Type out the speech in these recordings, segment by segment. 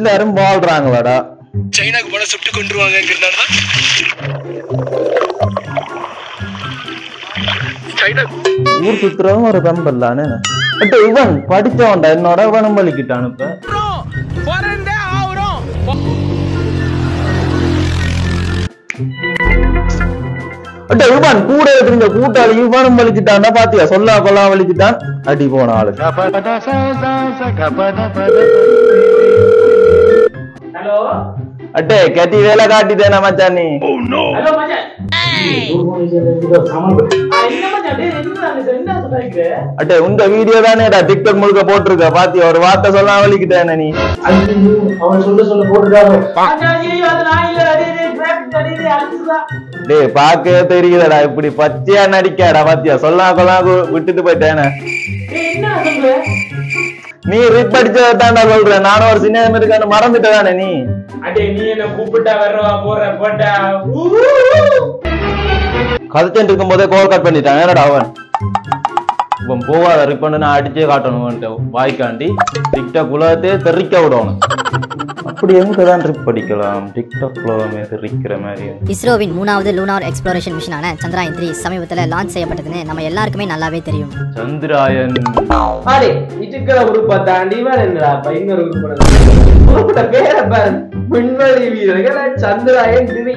எல்லாரும் வாழ்றாங்களாடா சைனாக்கு போன சுட்டு கொண்டுருவாங்கிறனால சைனா ஊர் சுத்துறவன் ஒரு பெம்பல்லானே பட் இவன் படிச்சவன்டா என்னோட இவனும் பலிக்கிட்டான் இப்ப அட்ட இவன் கூட இருந்த கூட்டாளி இவனும் வலிக்கிட்டான்டா பாத்தியா சொல்லா கொல்லா வலிக்கிட்டான் அடி போன ஆளு ஹலோ அட்டே கத்தி வேலை காட்டிதேனா மச்சான் நீ ஹலோ மச்சான் ஆ, இல்ல மச்சான் டேய் என்ன மச்சான், என்ன சொல்றீங்க அட்டே உங்க வீடியோ தானேடா டிக்டாக் முழுக்க போட்டிருக்க பாத்தியா ஒரு வார்த்தை சொல்லாம வலிக்கிட்டேன நீ அவன் சொல்ல சொல்ல போட்டுட்டாரு மச்சான் ஐயோ அது நான் இல்ல டேய் டேய் டிராபிக் டேய் டேய் அடிச்சுடா டேய் பாக்கவே தெரியுதடா இப்படி பச்சையா நடிக்காடா பாத்தியா சொல்லா கொல்லா விட்டுட்டு போயிட்டேன டேய் என்ன சொல்ற நீ ரிப் அடிச்சதை தான்டா சொல்றேன் நானும் ஒரு சின்ன இருக்கான்னு மறந்துட்டதானே நீ அடே நீ என்ன கூப்பிட்டா வர்றவா போற போட்டா கதைச்சிட்டு இருக்கும் போதே கோல் கட் பண்ணிட்டான் என்னடா அவன் இவன் போவாத ரிப் பண்ணு நான் அடிச்சே காட்டணும் வாய்க்காண்டி டிக்டாக் உலகத்தையே தெறிக்க விடணும் அப்படி எங்க தான் ட்ரிப் படிக்கலாம் டிக்டாக் உலகமே தெரிக்கிற மாதிரி இஸ்ரோவின் மூணாவது லூனார் எக்ஸ்ப்ளோரேஷன் மிஷனான சந்திராயன் த்ரீ சமீபத்தில் லான்ச் செய்யப்பட்டதுன்னு நம்ம எல்லாருக்குமே நல்லாவே தெரியும் சந்திராயன் அடே இதுக்கிற உறுப்பை தாண்டி வேற என்னடா அப்ப இன்னொரு உறுப்பு உறுப்பிட்ட பேரை பாரு விண்வெளி வீரர்கள் சந்திராயன் திரி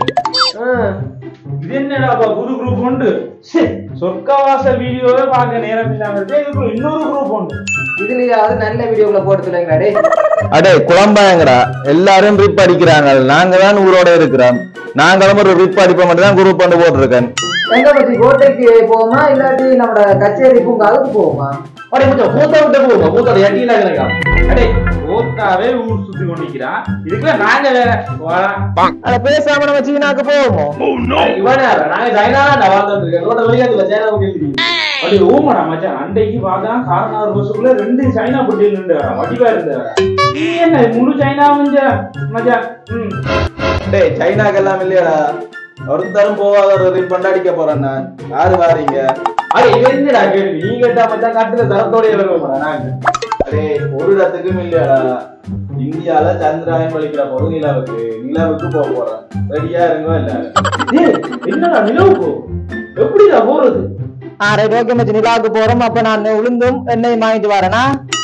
இது என்னடாப்பா புது குரூப் உண்டு சொர்க்கவாச வீடியோவே பார்க்க நேரம் இல்லாம இருக்கு இதுக்கு இன்னொரு குரூப் உண்டு இதுலயாவது நல்ல வீடியோக்குள்ள போட்டு சொல்லுங்களா டேய் அடே குழம்பாயங்கடா எல்லாரும் ரிப் அடிக்கிறாங்க நாங்க தான் ஊரோட இருக்கிறோம் நாங்களும் ஒரு ரிப் அடிப்ப மட்டும் தான் குரூப் பண்ணி போட்டிருக்கேன் எங்க பத்தி கோட்டைக்கு போவோமா இல்லாட்டி நம்மளோட கச்சேரி பூங்காவுக்கு போவோமா அடே கொஞ்சம் பூத்தா விட்டு போகுமா பூத்தோட எட்டியில கிடக்கா அடே பூத்தாவே ஊர் சுத்தி கொண்டிருக்கிறான் இதுக்குள்ள நாங்க வேற வாடா அட பேசாம நம்ம சீனாக்கு போவோம் இவனே யாரு? நாங்க சைனா தான் வாழ்ந்துட்டு இருக்கோம் ரோட வெளியாதுல சைனா குட்டி அப்படி ஊமாடா மச்சான் அன்றைக்கு பார்த்தா காரனார் பஸ்ஸுக்குள்ள ரெண்டு சைனா குட்டியில் நின்று வடிவா இருந்த நீ என்ன முழு சைனா மச்சான் மச்சான் ம் டேய் சைனாக்கு எல்லாம் இல்லையாடா ஒருத்தரும் போவாத ஒரு ரிப் அடிக்க போறேன் நான் யாரு வாரீங்க அடே இது என்னடா கேள்வி நீ கேட்டா மச்சான் கட்டுல தரத்தோட வருவோம்டா நாங்க அடே ஒரு இடத்துக்கும் இல்லையாடா இந்தியால சந்திராயன் வலிக்கிற போது நிலாவுக்கு நிலாவுக்கு போக போறேன் ரெடியா இருங்கோ எல்லாரும் ஏய், என்னடா நிலவுக்கு எப்படிடா போறது ஆ ரைட் ஓகே மச்சி நிலாவுக்கு போறோம் அப்ப நான் உளுந்தும் எண்ணெயும் வாங்கிட்டு வரேனா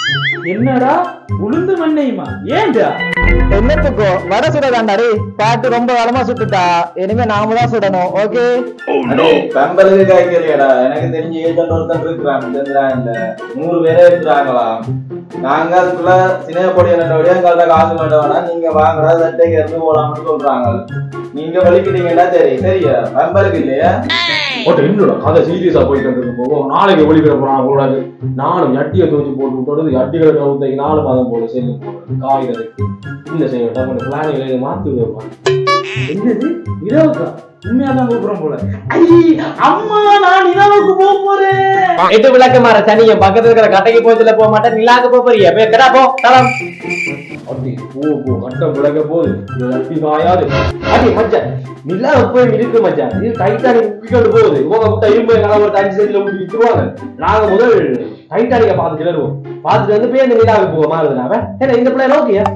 என்னடா உளுந்து மண்ணையுமா ஏன்டா என்னத்துக்கோ வடை சுட வேண்டாடி பாட்டு ரொம்ப வளமா சுட்டுட்டா இனிமே நாம தான் சுடணும் ஓகே பெம்பலுக்கு காய்க்கலையடா எனக்கு தெரிஞ்சு ஏஜென்ட் ஒருத்தன் இருக்கிறான் சந்திராயன்ல நூறு பேரே இருக்கிறாங்களா நாங்க அதுக்குள்ள சின்ன பொடி என்னோட எங்கள்ட்ட காசு மாட்ட வேணாம் நீங்க வாங்கடா சட்டைக்கு இருந்து போலாம்னு சொல்றாங்க நீங்க வலிக்கிட்டீங்கன்னா சரி சரியா பெம்பலுக்கு இல்லையா ஓட்ட என்னோட கதை சீரியஸா போயிட்டு இருக்கு போகும் நாளைக்கு ஒளிபெற போறான் கூடாது நானும் யட்டியை தூக்கி போட்டு தொடர்ந்து யட்டிகளை கவுத்தைக்கு நாலு மாதம் போல செல்லு போடுறது காய்கறதுக்கு இல்ல செய்ய டக்குனு பிளானிங்ல இதை மாத்தி விடுவான் என்னது இரவுக்கா உண்மையா தான் கூப்பிடுறோம் போல ஐ அம்மா நான் இரவுக்கு போக போறேன் எட்டு விளக்க மாற தனிய பக்கத்துல இருக்கிற கட்டைக்கு போச்சல போக மாட்டேன் நிலாக்கு போக போறிய போய் கடா போ தரம் அப்படி போ போ கட்டம் விளக்க போகுது இது அட்டி காயாது அடி மச்சான் நிலா போய் இருக்கு மச்சான் இது டைட்டானிக் உப்பிக்கொண்டு போகுது உங்க முட்டை இரும்பு கலவை ஒரு அஞ்சு செஞ்சில ஊட்டி வித்துருவாங்க நாங்க முதல் டைட்டானிக்க பார்த்து கிளறுவோம் பார்த்துட்டு வந்து போய் அந்த நிலாவுக்கு போக மாறுதுனா அவன் ஏன்னா இந்த பிள்ளை நோக்கியா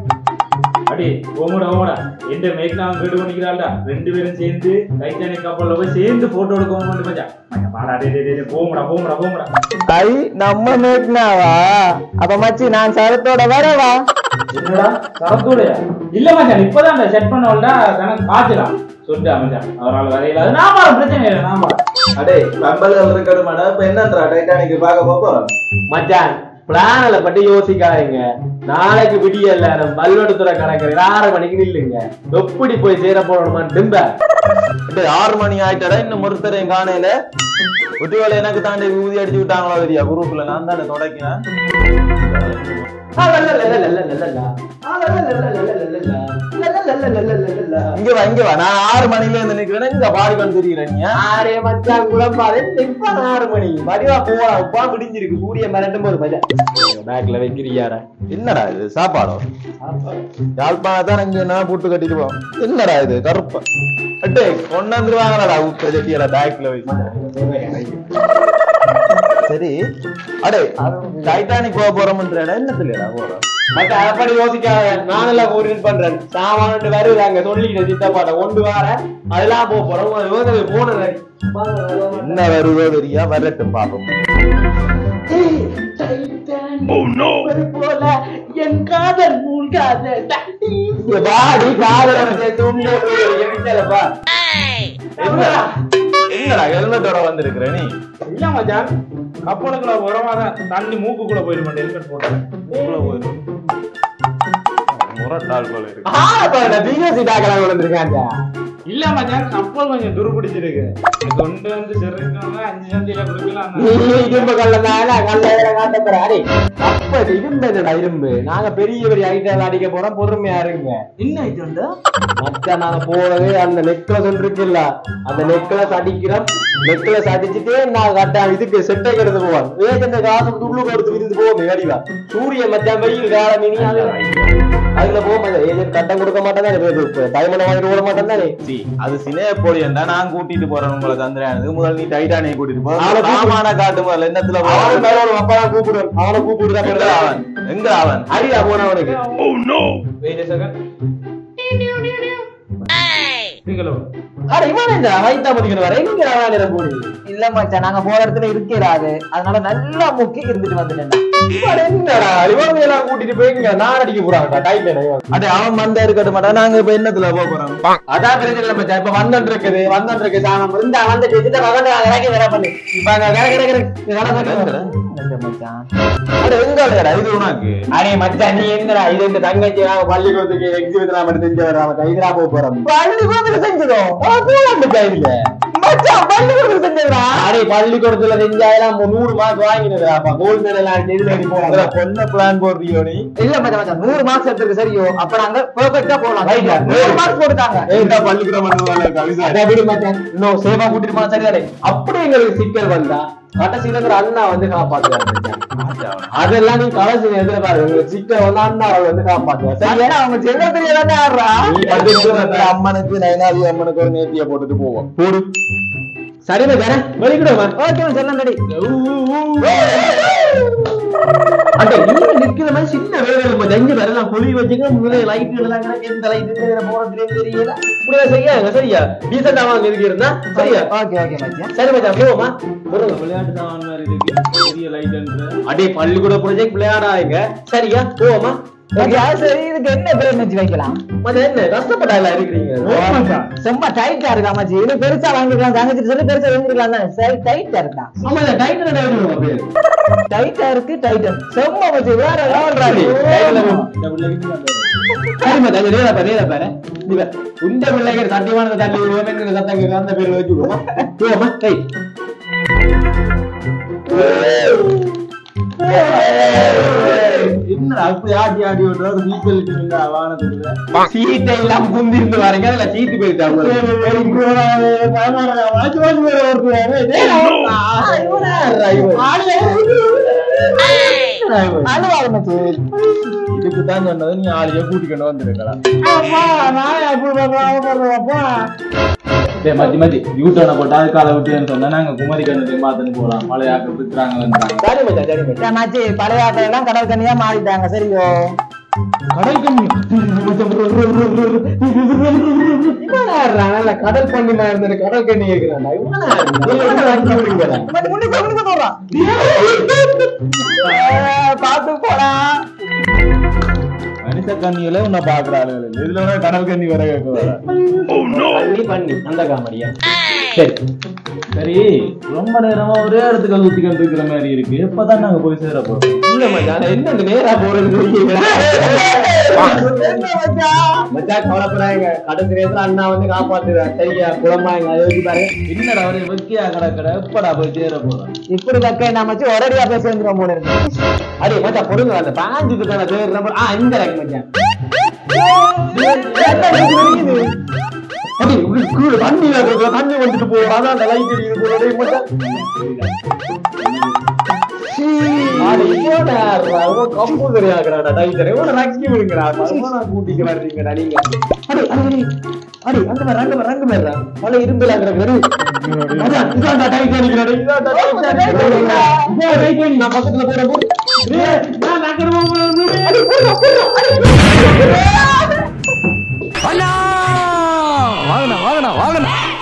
அடி ஓமடா ஓமடா எந்த மேக் நான் கேட்டு பண்ணிக்கிறாள்டா ரெண்டு பேரும் சேர்ந்து டைட்டானிக் கப்பல்ல போய் சேர்ந்து போட்டோ எடுக்க மட்டும் மச்சான் மச்சான், வாடா டேய் டேய் டேய் போங்கடா போங்கடா போங்கடா ஐ நம்ம மேட்னாவா அப்ப மச்சி நான் சரத்தோட வரவா என்னடா சரத்தோடயா இல்ல மச்சான் இப்பதான் செட் பண்ணவள்டா கணக்கு பாத்துலாம் சொல்லிட்டா மச்சான் அவரால் வரையில அது நாம பிரச்சனை இல்லை நாம அடே பெம்பல்கள் இருக்கணுமாடா இப்ப என்னன்றா டைட்டானிக் பார்க்க போறோம் மச்சான் பிளானல பத்தி யோசிக்காதீங்க நாளைக்கு விடியல்ல நம்ம பல்வெடுத்துறை கணக்கு ஆறு மணிக்கு நில்லுங்க எப்படி போய் சேர போறோமா டிம்ப டேய் ஆறு மணி ஆயிட்டடா இன்னும் ஒருத்தரையும் காணையில ஒட்டிவேலை எனக்கு தாண்டி ஊதி அடிச்சு விட்டாங்களா தெரியா குரூப்ல நான் தானே தொடக்கினேன் இங்க வா இங்க வா நான் ஆறு மணில இருந்து நிக்கிறேன் இங்க பாடி கொண்டு தெரிகிறேன் நீ ஆறே மச்சான் குழம்பாதே இப்ப ஆறு மணி வடிவா போவா உப்பா பிடிஞ்சிருக்கு சூரிய மிரட்டும் போது மச்சான் பேக்ல வைக்கிறியாரா என்னடா இது சாப்பாடோ யாழ்ப்பாணத்தான் இங்க என்ன போட்டு கட்டிட்டு போ என்னடா இது கருப்பா அட்டே கொண்டாந்துருவாங்கடா உப்பு செட்டியல பேக்ல வச்சு சரி அடே டைட்டானிக் போக போறோம்ன்ற இடம் என்னத்துலடா போறோம் மத்த அப்படி யோசிக்காத நானெல்லாம் கோஆர்டினேட் பண்றேன் சாமான் வருது அங்க சொல்லிக்கிட்ட சித்தப்பாட்ட கொண்டு வர அதெல்லாம் போக போறோம் யோசனை போனது என்ன வருதோ தெரியா வரட்டும் பாப்போம் பாடி காதலோட சேர்த்து உண்மை எரிச்சலப்பா என்னடா என்னடா ஹெல்மெட்டோட வந்திருக்கிற நீ இல்ல மச்சான் கப்பலுக்குள்ள உரமாக தண்ணி மூக்குக்குள்ள போயிட மாட்டேன் ஹெல்மெட் போட்டேன் உள்ள போயிரு. முரட்டாள் போல இருக்கு ஆப்பா பிஎஸ்சி டாக்கலாம் வந்திருக்காங்க இல்ல மச்சான் கப்பல் கொஞ்சம் துருப்பிடிச்சிருக்கு கொண்டு வந்து சிறுக்கவங்க அஞ்சு சந்தியில கொடுக்கலாம் நீ இரும்பு கல்லதான கல்ல காட்ட அடே அப்ப இரும்பு என்னடா இரும்பு நாங்க பெரிய பெரிய ஐட்டம் அடிக்க போறோம் பொறுமையா இருங்க என்ன ஆயிட்டு மச்சான் நாங்க போறது அந்த நெக்லஸ் இருக்குல்ல அந்த நெக்லஸ் அடிக்கிறோம் நெக்லஸ் அடிச்சுட்டு நான் கட்ட இதுக்கு செட்டை கெடுத்து போவான் வேகந்த காசு துள்ளு கொடுத்து விருந்து போவோம் வேடிவா சூரிய மச்சான் வெயில் காலம் இனி அது அதுல போக மாட்டேன் ஏஜென்ட் கட்டம் கொடுக்க மாட்டேன் டைமண்ட் வாங்கிட்டு போட மாட்டேன் தானே சி, அது சினைய போலியண்டா நான் கூட்டிட்டு போறேன் உங்களை சந்திரனுக்கு முதல் நீ டைட்டானியை கூட்டிட்டு போ அவனை கூப்பிடு. சாமான காட்டு முதல்ல என்னத்துல அவன் போவான் மேல அப்பதான் கூப்பிடுவேன் அவனை எங்க கூப்பிடுதான் அவன் எங்க அவன் அடியா போனவனுக்கு வெயிட் செகண்ட் நீங்களோ அட இவன் இந்த வைத்தா மதிக்கணும் வர எங்க நேரம் போடு இல்ல மச்சான் நாங்க போற இடத்துல இருக்கிறாரு அதனால நல்லா முக்கி இருந்துட்டு வந்துட்டேன் இவன் என்னடா இவன் எல்லாம் கூட்டிட்டு போய் இங்க நான் அடிக்க போறாங்க டைட்டன் அடே அவன் மந்த இருக்கட்டும் மாட்டான் நாங்க இப்ப என்னத்துல போக போறோம் அதான் பிரச்சனை இல்லை மச்சான் இப்ப வந்துட்டு இருக்குது வந்துட்டு இருக்கு சாணம் இந்த வந்துட்டு இந்த வந்து இறக்கி வேற பண்ணு இப்ப அங்க கிட கிட கிட கிட மச்சான் அட எங்க அடடா, இது உனக்கு அடே மச்சான் நீ என்னடா இது இந்த தங்கச்சி நாங்க பள்ளிக்கூடத்துக்கு எக்ஸிபிட் மட்டும் செஞ்சு வராம கைதுரா போக போறோம் பள்ளிக்கூடத்துக்கு செஞ்சதோ கைதுல மச்சான் பள்ளிக்கூடத்துக்கு செஞ்சதுடா அடே பள்ளிக்கூடத்துல செஞ்சாயெல்லாம் நூறு மார்க் வாங்கினது அப்ப கோல்டு மெடல் எல்லாம் இதுல அடி இதுல போறாங்க பொண்ண பிளான் போடுறியோ நீ இல்ல மச்சான் மச்சான் நூறு மார்க்ஸ் எடுத்துருக்கு சரியோ அப்ப நாங்க பெர்ஃபெக்ட்டா போலாம் Right ஆ? நூறு மார்க்ஸ் போட்டுட்டாங்க ஏண்டா பள்ளிக்கூடம் பண்ணுவாங்க கவிதா அதை விடு மச்சான் இன்னும் சேவா கூட்டிட்டு போனா சரிதானே அப்படி எங்களுக்கு சிக்கல் வந்தா கடைசியில இருக்கிற அண்ணா வந்து காப்பாத்துவாரு மச்சான். அதெல்லாம் நீ கடைசி நேரத்துல பாரு உங்களுக்கு சிக்கல் வந்து அண்ணா வந்து காப்பாத்துவார் சரியா சரியா அவங்க செல்வத்துல தானே ஆடுறா நீ பள்ளிக்கூடம் அந்த அம்மனுக்கு நயனாதி அம்மனுக்கு ஒரு நேர்த்தியை போட்டுட்டு போவோம் போடு சரி மச்சான் வெளிக்கிடுவோம் ஓகே செல்லம் ரெடி அந்த நீங்க நிக்கிற மாதிரி சின்ன வேலை மச்சான் இங்க வரலாம் குழி வச்சுக்க முதல்ல லைட் எல்லாம் கிடக்கு எந்த லைட் போறதுல தெரியல இப்படிதான் செய்யாங்க சரியா டீசெண்டா வாங்க இதுக்கு இருந்தா சரியா ஓகே ஓகே மச்சான் சரி மச்சான் போவோமா போடுங்க விளையாட்டு தான் மாதிரி இருக்கு பெரிய லைட் அடே பள்ளிக்கூட ப்ராஜெக்ட் விளையாடாங்க சரியா போவோமா மச்சான் சரி இதுக்கு என்ன பேர் வச்சு வைக்கலாம் மச்சான் என்ன கஷ்டப்பட்டால இருக்கிறீங்க ரொம்ப டைட்டா இருக்கா மச்சி இது பெருசா வாங்கிக்கலாம் தங்கச்சி சொல்லி பெருசா வாங்கிக்கலாம் தான் சரி டைட்டா இருக்கா ஆமா இந்த டைட்டில் பேரு டைட்டா இருக்கு டைட்டன் செம்ம மச்சி வேற ராடி. level. சரி மச்சான் இது நேரா பாரு நேரா பாரு நீ பாரு. உண்ட பிள்ளைக்கு சத்தியமான தள்ளி விடுவோம் சத்தம் கேட்க அந்த பேர்ல வச்சு விடுவோமா போவோமா ரைட் என்னடா அப்படி ஆட்டி ஆட்டி விட்டுறது நீச்சல் இல்ல வானத்துக்குள்ள சீட்டை எல்லாம் குந்திருந்து வரீங்க அதுல சீட்டு போயிட்டாங்க அழுவாத மச்சி இதுக்கு தான் சொன்னது நீ ஆளைய கூட்டிக்கொண்டு வந்திருக்கலாம் டேய் மத்தி மத்தி யூட்டோனை போட்டு அதுக்கால விட்டுன்னு சொன்னா நாங்க குமரி கண்ணத்துக்கு மாத்தன்னு போலாம் மலையாக்க விட்டுறாங்க வந்துறாங்க சரி மச்சான் சரி மச்சான் சரி, மச்சி பழைய ஆட்கள் எல்லாம் கடல் கண்ணியா மாறிட்டாங்க சரியோ கடல் கண்ணி இவனா யாருடா? நல்ல கடல் பண்ணி மாதிரி இருந்தது கடல் கண்ணி கேக்குறான்டா இவனா யாருடா? இவனா வாங்கி விடுங்கடா. மச்சி, முன்னுக்கு வா, முன்னுக்கு போடுறான். ஏ, பாத்து போடா மனுஷ கண்ணியில உன்னை பாக்குறாள் இதுல உனக்கு கடல் கண்ணி வர கேட்க வர பண்ணி பண்ணி அந்த காமெடியா சரி சரி ரொம்ப நேரமா ஒரே இடத்துக்கு சுத்திக்கிட்டு இருக்கிற மாதிரி இருக்கு இப்பதான் நாங்க போய் சேர போறோம் இல்ல மச்சான் என்ன இந்த நேரா போறது தெரியல. மச்சான் கவலைப்படாங்க கடைசி நேரத்துல அண்ணா வந்து காப்பாத்துறாரு சரியா குழம்பாங்க அதை வச்சு பாருங்க என்னடா ஒரே வெக்கியா கிடக்கட எப்படா போய் சேர போறோம் இப்படி தக்க நான் மச்சி ஒரடியா போய் சேர்ந்துரும் போல இருக்கு அடே மச்சான் பொறுங்க அந்த பாஞ்சுக்கு தானே பேர் நம்ம ஆ இந்த ரேக் மச்சான் அடி இப்படி கீழே தண்ணி வேற தண்ணி வந்துட்டு போகும் அதான் அந்த லைட் அடிக்குது போல டேய் மச்சான் அடி இவனா யாருடா? இவன் composer ஆக்குறாடா டைட்டர். இவனை rescue பண்ணுங்கடா. மறுபடியும் கூட்டிட்டு வர்றீங்கடா நீங்க. அடி, அடி, அடி. அடி, அங்க பாரு, அங்க பாரு, அங்க பாருடா. பல இரும்புல கிடக்குது. அதான், இதான்டா Titanic டா, இதான்டா Titanic. இதோ Titanic, நான் பக்கத்துல போறேன் போ. டேய், நான் நகரமா போறேன். அடி, வாங்கண்ணா வாங்கண்ணா வாங்கண்ணா